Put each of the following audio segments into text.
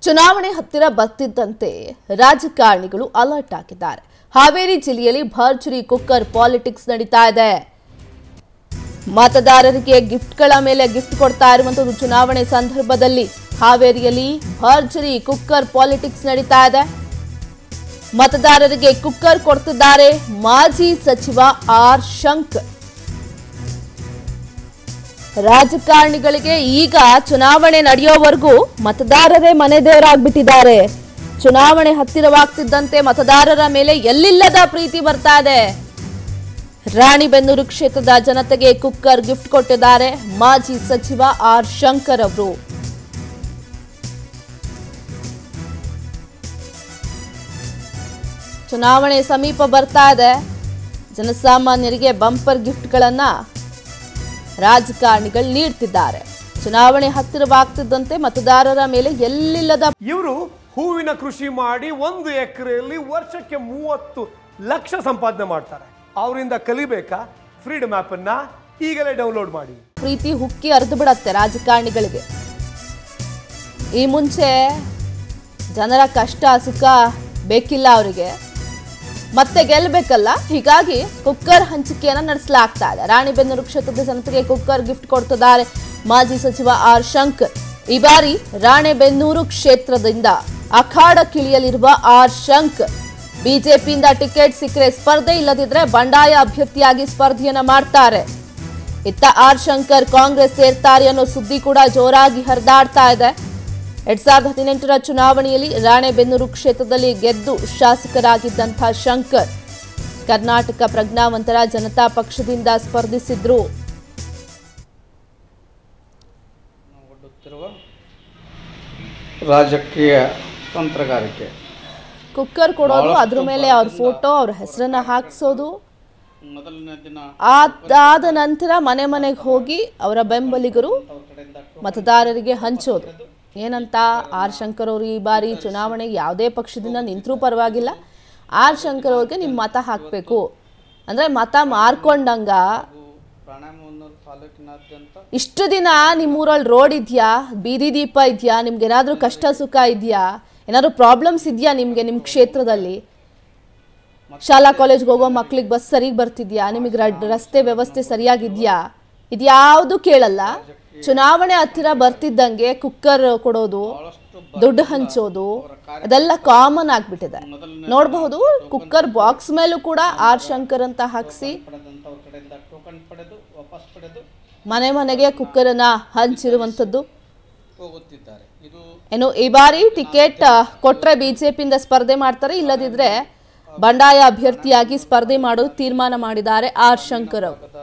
ಚುನಾವಣೆ ಹತ್ತಿರ ಬರ್ತಿದ್ದಂತೆ ರಾಜಕಾರಣಿಗಳು ಅಲರ್ಟ್ ಆಗಿದ್ದಾರೆ ಹಾವೇರಿ ಜಿಲ್ಲೆಯಲ್ಲಿ ಭರ್ಜರಿ ಕುಕ್ಕರ್ ಪಾಲಿಟಿಕ್ಸ್ ನಡೀತಾ ಇದೆ ಮತದಾರರಿಗೆ ಗಿಫ್ಟ್ಗಳ ಮೇಲೆ ಗಿಫ್ಟ್ ಕೊಡ್ತಾ ಇರುವಂತದ್ದು ಚುನಾವಣೆ ಸಂದರ್ಭದಲ್ಲಿ ಹಾವೇರಿಯಲ್ಲಿ ಭರ್ಜರಿ ಕುಕ್ಕರ್ ಪಾಲಿಟಿಕ್ಸ್ ನಡೀತಾ ಇದೆ ಮತದಾರರಿಗೆ ಕುಕ್ಕರ್ ಕೊಡ್ತಿದ್ದಾರೆ ಮಾಜಿ ಸಚಿವ ಆರ್ ಶಂಕರ್ ರಾಜಕಾರಣಿಗಳಿಗೆ ಈಗ ಚುನಾವಣೆ ನಡೆಯೋವರೆಗೂ ಮತದಾರರೇ ಮನೆ ದೇವರಾಗ್ಬಿಟ್ಟಿದ್ದಾರೆ ಚುನಾವಣೆ ಹತ್ತಿರವಾಗ್ತಿದ್ದಂತೆ ಮತದಾರರ ಮೇಲೆ ಎಲ್ಲಿಲ್ಲದ ಪ್ರೀತಿ ಬರ್ತಾ ಇದೆ ರಾಣಿಬೆನ್ನೂರು ಕ್ಷೇತ್ರದ ಜನತೆಗೆ ಕುಕ್ಕರ್ ಗಿಫ್ಟ್ ಕೊಟ್ಟಿದ್ದಾರೆ ಮಾಜಿ ಸಚಿವ ಆರ್ ಶಂಕರ್ ಅವರು ಚುನಾವಣೆ ಸಮೀಪ ಬರ್ತಾ ಇದೆ ಜನಸಾಮಾನ್ಯರಿಗೆ ಬಂಪರ್ ಗಿಫ್ಟ್ಗಳನ್ನ ರಾಜಕಾರಣಿಗಳು ನೀಡ್ತಿದ್ದಾರೆ ಚುನಾವಣೆ ಹತ್ತಿರವಾಗ್ತಿದ್ದಂತೆ ಮತದಾರರ ಮೇಲೆ ಎಲ್ಲಿಲ್ಲದ ಇವರು ಹೂವಿನ ಕೃಷಿ ಮಾಡಿ ಒಂದು ಎಕರೆಯಲ್ಲಿ ವರ್ಷಕ್ಕೆ ಮೂವತ್ತು ಲಕ್ಷ ಸಂಪಾದನೆ ಮಾಡ್ತಾರೆ ಅವರಿಂದ ಕಲಿಬೇಕಾ ಫ್ರೀಡಮ್ ಆ್ಯಪ್ ಅನ್ನ ಈಗಲೇ ಡೌನ್ಲೋಡ್ ಮಾಡಿ ಪ್ರೀತಿ ಹುಕ್ಕಿ ಅರ್ದು ಬಿಡತ್ತೆ ರಾಜಕಾರಣಿಗಳಿಗೆ ಈ ಮುಂಚೆ ಜನರ ಕಷ್ಟ ಸುಖ ಬೇಕಿಲ್ಲ ಅವರಿಗೆ ಮತ್ತೆ ಗೆಲ್ಲಬೇಕಲ್ಲ ಹೀಗಾಗಿ ಕುಕ್ಕರ್ ಹಂಚಿಕೆಯನ್ನ ನಡೆಸಲಾಗ್ತಾ ಇದೆ ರಾಣಿಬೆನ್ನೂರು ಕ್ಷೇತ್ರದ ಜನತೆಗೆ ಕುಕ್ಕರ್ ಗಿಫ್ಟ್ ಕೊಡ್ತಿದ್ದಾರೆ ಮಾಜಿ ಸಚಿವ ಆರ್ ಶಂಕರ್ ಈ ಬಾರಿ ರಾಣೆಬೆನ್ನೂರು ಕ್ಷೇತ್ರದಿಂದ ಅಖಾಡಕ್ಕಿಳಿಯಲಿರುವ ಆರ್ ಶಂಕರ್ ಬಿಜೆಪಿಯಿಂದ ಟಿಕೆಟ್ ಸಿಕ್ಕರೆ ಸ್ಪರ್ಧೆ ಇಲ್ಲದಿದ್ರೆ ಬಂಡಾಯ ಅಭ್ಯರ್ಥಿಯಾಗಿ ಸ್ಪರ್ಧೆಯನ್ನ ಮಾಡ್ತಾರೆ ಇತ್ತ ಆರ್ ಶಂಕರ್ ಕಾಂಗ್ರೆಸ್ ಸೇರ್ತಾರೆ ಅನ್ನೋ ಸುದ್ದಿ ಕೂಡ ಜೋರಾಗಿ ಹರಿದಾಡ್ತಾ ಇದೆ ಎರಡ್ ಸಾವಿರದ ಹದಿನೆಂಟರ ಚುನಾವಣೆಯಲ್ಲಿ ರಾಣೆಬೆನ್ನೂರು ಕ್ಷೇತ್ರದಲ್ಲಿ ಗೆದ್ದು ಶಾಸಕರಾಗಿದ್ದಂಥ ಶಂಕರ್ ಕರ್ನಾಟಕ ಪ್ರಜ್ಞಾವಂತರ ಜನತಾ ಪಕ್ಷದಿಂದ ಸ್ಪರ್ಧಿಸಿದ್ರು ಒಡ್ಡುತ್ತಿರುವ ರಾಜಕೀಯ ತಂತ್ರಗಾರಿಕೆ ಕುಕ್ಕರ್ ಕೊಡೋದು ಅದ್ರ ಮೇಲೆ ಅವ್ರ ಫೋಟೋ ಅವ್ರ ಹೆಸರನ್ನ ಹಾಕ್ಸೋದು ಮೊದಲನೇ ದಿನ ಅದಾದ ನಂತರ ಮನೆ ಮನೆಗೆ ಹೋಗಿ ಅವರ ಬೆಂಬಲಿಗರು ಮತದಾರರಿಗೆ ಹಂಚೋದು ಏನಂತ ಆರ್ ಶಂಕರ್ ಅವರು ಈ ಬಾರಿ ಚುನಾವಣೆಗೆ ಯಾವುದೇ ಪಕ್ಷದಿಂದ ನಿಂತರೂ ಪರವಾಗಿಲ್ಲ ಆರ್ ಶಂಕರ್ ಅವ್ರಿಗೆ ನಿಮ್ಮ ಮತ ಹಾಕಬೇಕು ಅಂದರೆ ಮತ ಮಾರ್ಕೊಂಡಂಗ ಪ್ರಾಣಾಯಾಮವನ್ನು ತಾಲೂಕಿನಾದ್ಯಂತ ಇಷ್ಟು ದಿನ ನಿಮ್ಮೂರಲ್ಲಿ ರೋಡ್ ಇದೆಯಾ ಬೀದಿ ದೀಪ ಇದೆಯಾ ನಿಮ್ಗೆ ಏನಾದರೂ ಕಷ್ಟ ಸುಖ ಇದೆಯಾ ಏನಾದರೂ ಪ್ರಾಬ್ಲಮ್ಸ್ ಇದೆಯಾ ನಿಮಗೆ ನಿಮ್ಮ ಕ್ಷೇತ್ರದಲ್ಲಿ ಶಾಲಾ ಕಾಲೇಜ್ಗೆ ಹೋಗೋ ಮಕ್ಳಿಗೆ ಬಸ್ ಸರಿಗೆ ಬರ್ತಿದ್ಯಾ ನಿಮಗೆ ರಸ್ತೆ ವ್ಯವಸ್ಥೆ ಸರಿಯಾಗಿದ್ಯಾ ಇದ್ಯಾವುದು ಕೇಳಲ್ಲ ಚುನಾವಣೆ ಹತ್ತಿರ ಬರ್ತಿದ್ದಂಗೆ ಕುಕ್ಕರ್ ಕೊಡೋದು ದುಡ್ಡು ಹಂಚೋದು ಅದೆಲ್ಲ ಕಾಮನ್ ಆಗ್ಬಿಟ್ಟಿದೆ ನೋಡಬಹುದು ಕುಕ್ಕರ್ ಬಾಕ್ಸ್ ಮೇಲೂ ಕೂಡ ಆರ್ ಶಂಕರ್ ಅಂತ ಹಾಕ್ಸಿ ಪಡೆದಂಥವ್ರ ಕಡೆಯಿಂದ ಟೋಕನ್ ಪಡೆದು ವಾಪಸ್ ಪಡೆದು ಮನೆ ಮನೆಗೆ ಕುಕ್ಕರನ್ನ ಹಂಚಿರುವಂಥದ್ದು ಹೋಗುತ್ತಿದ್ದಾರೆ ಇದು ಏನು ಈ ಬಾರಿ ಟಿಕೆಟ್ ಕೊಟ್ರೆ ಬಿಜೆಪಿಯಿಂದ ಸ್ಪರ್ಧೆ ಮಾಡ್ತಾರೆ ಇಲ್ಲದಿದ್ರೆ ಬಂಡಾಯ ಅಭ್ಯರ್ಥಿಯಾಗಿ ಸ್ಪರ್ಧೆ ಮಾಡೋದು ತೀರ್ಮಾನ ಮಾಡಿದ್ದಾರೆ ಆರ್ ಶಂಕರ್ ಅವರು ಭಾಗದ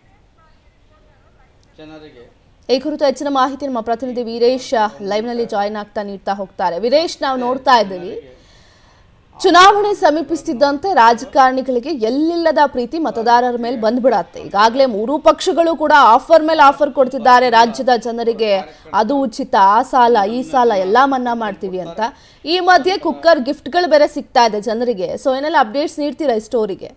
ಜನರಿಗೆ ಈ ಕುರಿತು ಹೆಚ್ಚಿನ ಮಾಹಿತಿ ನಮ್ಮ ಪ್ರತಿನಿಧಿ ವೀರೇಶ್ ಲೈವ್ನಲ್ಲಿ ಜಾಯಿನ್ ಆಗ್ತಾ ನೀಡ್ತಾ ಹೋಗ್ತಾರೆ ವೀರೇಶ್ ನಾವು ನೋಡ್ತಾ ಇದ್ದೀವಿ ಚುನಾವಣೆ ಸಮೀಪಿಸ್ತಿದ್ದಂತೆ ರಾಜಕಾರಣಿಗಳಿಗೆ ಎಲ್ಲಿಲ್ಲದ ಪ್ರೀತಿ ಮತದಾರರ ಮೇಲೆ ಬಂದ್ಬಿಡತ್ತೆ ಈಗಾಗಲೇ ಮೂರೂ ಪಕ್ಷಗಳು ಕೂಡ ಆಫರ್ ಮೇಲೆ ಆಫರ್ ಕೊಡ್ತಿದ್ದಾರೆ ರಾಜ್ಯದ ಜನರಿಗೆ ಅದು ಉಚಿತ ಆ ಸಾಲ ಈ ಸಾಲ ಎಲ್ಲ ಮನ್ನಾ ಮಾಡ್ತೀವಿ ಅಂತ ಈ ಮಧ್ಯೆ ಕುಕ್ಕರ್ ಗಿಫ್ಟ್ಗಳು ಬೇರೆ ಸಿಗ್ತಾ ಇದೆ ಜನರಿಗೆ ಸೊ ಏನೆಲ್ಲ ಅಪ್ಡೇಟ್ಸ್ ನೀಡ್ತೀರಾ ಈ ಸ್ಟೋರಿಗೆ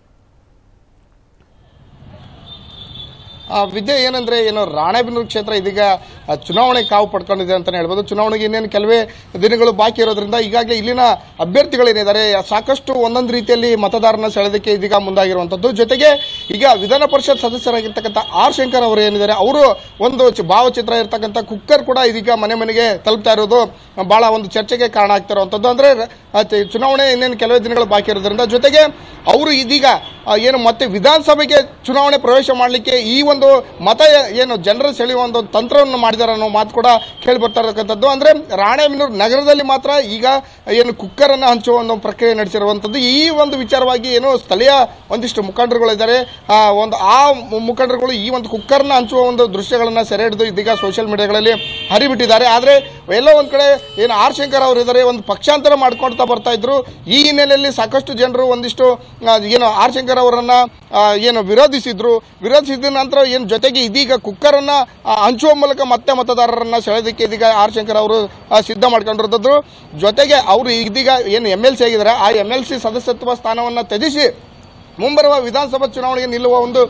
ಆ, ವಿದ್ಯೆ ಏನಂದ್ರೆ ಏನು ರಾಣೆಬೆನ್ನೂರು ಕ್ಷೇತ್ರ ಇದೀಗ ಆ, ಚುನಾವಣೆ ಕಾವು ಪಡ್ಕೊಂಡಿದೆ ಅಂತಾನೆ ಹೇಳ್ಬೋದು ಚುನಾವಣೆಗೆ ಇನ್ನೇನು ಕೆಲವೇ ದಿನಗಳು ಬಾಕಿ ಇರೋದ್ರಿಂದ ಈಗಾಗಲೇ ಇಲ್ಲಿನ ಅಭ್ಯರ್ಥಿಗಳೇನಿದ್ದಾರೆ ಸಾಕಷ್ಟು ಒಂದೊಂದು ರೀತಿಯಲ್ಲಿ ಮತದಾರನ ಸೆಳೆದಕ್ಕೆ ಇದೀಗ ಮುಂದಾಗಿರುವಂತದ್ದು ಜೊತೆಗೆ ಈಗ ವಿಧಾನ ಪರಿಷತ್ ಸದಸ್ಯರಾಗಿರ್ತಕ್ಕಂಥ ಆರ್ ಶಂಕರ್ ಅವರು ಏನಿದ್ದಾರೆ ಅವರು ಒಂದು ಚ- ಭಾವಚಿತ್ರ ಇರ್ತಕ್ಕಂಥ ಕುಕ್ಕರ್ ಕೂಡ ಇದೀಗ ಮನೆ ಮನೆಗೆ ತಲುಪ್ತಾ ಇರೋದು ಬಹಳ ಒಂದು ಚರ್ಚೆಗೆ ಕಾರಣ ಆಗ್ತಿರುವಂತದ್ದು ಅಂದ್ರೆ ಆ, ಚ- ಚುನಾವಣೆ ಇನ್ನೇನು ಕೆಲವೇ ದಿನಗಳು ಬಾಕಿ ಇರೋದ್ರಿಂದ ಜೊತೆಗೆ ಅವರು ಇದೀಗ ಆ, ಏನು ಮತ್ತೆ ವಿಧಾನಸಭೆಗೆ ಚುನಾವಣೆ ಪ್ರವೇಶ ಮಾಡಲಿಕ್ಕೆ ಈ ಒಂದು ಮತ ಏನು ಜನರ ಸೆಳೆಯುವ ಒಂದು ತಂತ್ರವನ್ನು ಮಾಡಿದ್ದಾರೆ ಅನ್ನೋ ಮಾತು ಕೂಡ ಕೇಳಿ ಬರ್ತಾ ಇರತಕ್ಕಂಥದ್ದು ಅಂದ್ರೆ ರಾಣೆಬೆನ್ನೂರು ನಗರದಲ್ಲಿ ಮಾತ್ರ ಈಗ ಏನು ಕುಕ್ಕರ್ ಅನ್ನ ಹಂಚುವ ಒಂದು ಪ್ರಕ್ರಿಯೆ ನಡೆಸಿರುವಂತದ್ದು ಈ ಒಂದು ವಿಚಾರವಾಗಿ ಏನು ಸ್ಥಳೀಯ ಒಂದಿಷ್ಟು ಮುಖಂಡರುಗಳಿದ್ದಾರೆ ಆ ಒಂದು ಆ ಮು- ಮುಖಂಡರುಗಳು ಈ ಒಂದು ಕುಕ್ಕರ್ನ ಹಂಚುವ ಒಂದು ದೃಶ್ಯಗಳನ್ನ ಸೆರೆ ಹಿಡಿದು ಇದೀಗ ಸೋಷಿಯಲ್ ಮೀಡಿಯಾಗಳಲ್ಲಿ ಹರಿಬಿಟ್ಟಿದ್ದಾರೆ ಆದ್ರೆ ಎಲ್ಲೋ ಒಂದ್ ಕಡೆ ಏನು ಆರ್ ಶಂಕರ್ ಅವರು ಇದ್ದಾರೆ ಒಂದು ಪಕ್ಷಾಂತರ ಮಾಡ್ಕೊಳ್ತಾ ಬರ್ತಾ ಇದ್ರು ಈ ಹಿನ್ನೆಲೆಯಲ್ಲಿ ಸಾಕಷ್ಟು ಜನರು ಒಂದಿಷ್ಟು ಆ, ಏನು ಆರ್ ಶಂಕರ್ ಅವರನ್ನ ಆ, ಏನು ವಿರೋಧಿಸಿದ್ರು ವಿರೋಧಿಸಿದ ನಂತರ ಏನು ಜೊತೆಗೆ ಇದೀಗ ಕುಕ್ಕರ್ ಅನ್ನ ಆ, ಹಂಚುವ ಮೂಲಕ ಮತ್ತೆ ಮತದಾರರನ್ನ ಸೆಳೆದಕ್ಕೆ ಇದೀಗ ಆರ್ ಶಂಕರ್ ಅವರು ಆ, ಸಿದ್ಧ ಮಾಡ್ಕೊಂಡಿರೋದು ಜೊತೆಗೆ ಅವರು ಇದೀಗ ಏನು ಎಂ ಎಲ್ ಸಿ ಆಗಿದ್ದಾರೆ ಆ ಎಂ ಎಲ್ ಸಿ ಸದಸ್ಯತ್ವ ಸ್ಥಾನವನ್ನ ತ್ಯಜಿಸಿ ಮುಂಬರುವ ವಿಧಾನಸಭಾ ಚುನಾವಣೆಗೆ ನಿಲ್ಲುವ ಒಂದು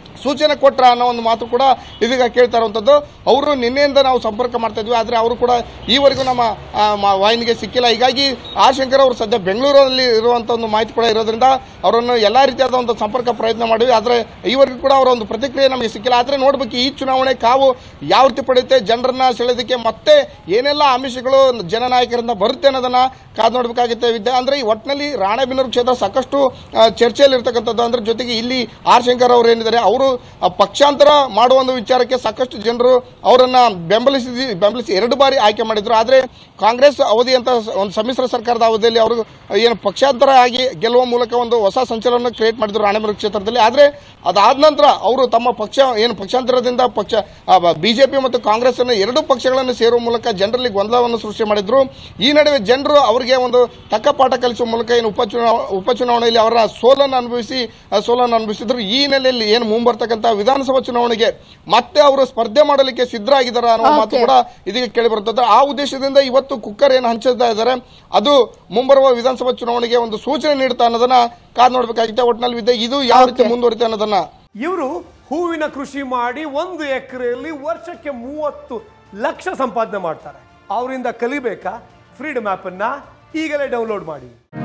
ಸೂಚನೆ ಕೊಟ್ರ ಅನ್ನೋ ಒಂದು ಮಾತು ಕೂಡ ಇದೀಗ ಕೇಳ್ತಾ ಇರುವಂತದ್ದು ಅವರು ನಿನ್ನೆಯಿಂದ ನಾವು ಸಂಪರ್ಕ ಮಾಡ್ತಾ ಇದ್ವಿ ಆದ್ರೆ ಅವರು ಕೂಡ ಈವರೆಗೂ ನಮ್ಮ ಆ, ಮ- ವಾಹಿನಿಗೆ ಸಿಕ್ಕಿಲ್ಲ ಹೀಗಾಗಿ ಆರ್ ಶಂಕರ್ ಅವರು ಸದ್ಯ ಬೆಂಗಳೂರಲ್ಲಿ ಇರುವಂತ ಒಂದು ಮಾಹಿತಿ ಕೂಡ ಇರೋದ್ರಿಂದ ಅವರನ್ನು ಎಲ್ಲಾ ರೀತಿಯಾದ ಒಂದು ಸಂಪರ್ಕ ಪ್ರಯತ್ನ ಮಾಡಿವಿ ಆದ್ರೆ ಈವರೆಗೂ ಕೂಡ ಅವರ ಒಂದು ಪ್ರತಿಕ್ರಿಯೆ ನಮಗೆ ಸಿಕ್ಕಿಲ್ಲ ಆದ್ರೆ ನೋಡ್ಬೇಕು ಈ ಚುನಾವಣೆ ಕಾವು ಯಾವ ರೀತಿ ಪಡೆಯುತ್ತೆ ಜನರನ್ನ ಸೆಳೆದಕ್ಕೆ ಮತ್ತೆ ಏನೆಲ್ಲ ಆಮಿಷಗಳು ಜನನಾಯಕರಿಂದ ಬರುತ್ತೆ ಅನ್ನೋದನ್ನ ಕಾದು ನೋಡ್ಬೇಕಾಗುತ್ತೆ ವಿದ್ಯಾ ಅಂದ್ರೆ ಈ ಒಟ್ಟಿನಲ್ಲಿ ರಾಣೆಬೆನ್ನೂರು ಕ್ಷೇತ್ರ ಸಾಕಷ್ಟು ಆ, ಚರ್ಚೆಯಲ್ಲಿ ಇರ್ತಕ್ಕಂಥದ್ದು ಅಂದ್ರೆ ಜೊತೆಗೆ ಇಲ್ಲಿ ಆರ್ ಶಂಕರ್ ಅವರು ಏನಿದ್ದಾರೆ ಅವರು ಆ, ಪಕ್ಷಾಂತರ ಮಾಡುವ ಒಂದು ವಿಚಾರಕ್ಕೆ ಸಾಕಷ್ಟು ಜನರು ಅವರನ್ನ ಬೆಂಬಲಿಸಿ ಬೆಂಬಲಿಸಿ ಎರಡು ಬಾರಿ ಆಯ್ಕೆ ಮಾಡಿದ್ರು ಆದ್ರೆ ಕಾಂಗ್ರೆಸ್ ಅವಧಿ ಅಂತ ಒಂದು ಸಮ್ಮಿಶ್ರ ಸರ್ಕಾರದ ಅವಧಿಯಲ್ಲಿ ಅವರು ಏನು ಪಕ್ಷಾಂತರ ಆಗಿ ಗೆಲ್ಲುವ ಮೂಲಕ ಒಂದು ಹೊಸ ಸಂಚಲನ ಕ್ರಿಯೇಟ್ ಮಾಡಿದ್ರು ರಾಣೆಬೆನ್ನೂರು ಕ್ಷೇತ್ರದಲ್ಲಿ ಆದ್ರೆ ಅದಾದ ನಂತರ ಅವರು ತಮ್ಮ ಪಕ್ಷ ಏನು ಪಕ್ಷಾಂತರದಿಂದ ಪಕ್ಷ ಬಿಜೆಪಿ ಮತ್ತು ಕಾಂಗ್ರೆಸ್ ಅನ್ನು ಎರಡು ಪಕ್ಷಗಳನ್ನು ಸೇರುವ ಮೂಲಕ ಜನರಲ್ಲಿ ಗೊಂದಲವನ್ನು ಸೃಷ್ಟಿ ಮಾಡಿದ್ರು ಈ ನಡುವೆ ಜನರು ಅವರಿಗೆ ಒಂದು ತಕ್ಕ ಪಾಠ ಕಲಿಸುವ ಮೂಲಕ ಏನು ಉಪಚುನಾವ ಉಪಚುನಾವಣೆಯಲ್ಲಿ ಅವರ ಸೋಲನ್ನು ಅನುಭವಿಸಿ ಆ ಸೋಲನ್ನು ಅನುಭವಿಸಿದ್ರು ಈ ಹಿನ್ನೆಲೆಯಲ್ಲಿ ಏನು ಮುಂಬರ್ತಕ್ಕಂಥ ವಿಧಾನಸಭಾ ಚುನಾವಣೆಗೆ ಮತ್ತೆ ಅವರು ಸ್ಪರ್ಧೆ ಮಾಡಲಿಕ್ಕೆ ಸಿದ್ಧರಾಗಿದ್ದಾರೆ ಅನ್ನೋ ಮಾತು Okay. ಕೂಡ ಇದೀಗ ಕೇಳಿ ಬರುತ್ತದೆ ಆ ಉದ್ದೇಶದಿಂದ ಇವತ್ತು ಕುಕ್ಕರ್ ಏನು ಹಂಚುತ್ತಾ ಇದ್ದಾರೆ ಅದು ಮುಂಬರುವ ವಿಧಾನಸಭಾ ಚುನಾವಣೆಗೆ ಒಂದು ಸೂಚನೆ ನೀಡುತ್ತಾ ಅನ್ನೋದನ್ನ ಕಾದ್ ನೋಡ್ಬೇಕಾಗಿದೆ ಒಟ್ಟಿನಲ್ಲಿ ವಿದ್ಯೆ ಇದು ಯಾವ ರೀತಿ Okay. ಮುಂದುವರಿತೆ ಅನ್ನೋದನ್ನ ಇವರು ಹೂವಿನ ಕೃಷಿ ಮಾಡಿ ಒಂದು ಎಕರೆಯಲ್ಲಿ ವರ್ಷಕ್ಕೆ ಮೂವತ್ತು ಲಕ್ಷ ಸಂಪಾದನೆ ಮಾಡ್ತಾರೆ ಅವರಿಂದ ಕಲಿಬೇಕಾ ಫ್ರೀಡಮ್ ಆ್ಯಪನ್ನು ಈಗಲೇ ಡೌನ್ಲೋಡ್ ಮಾಡಿ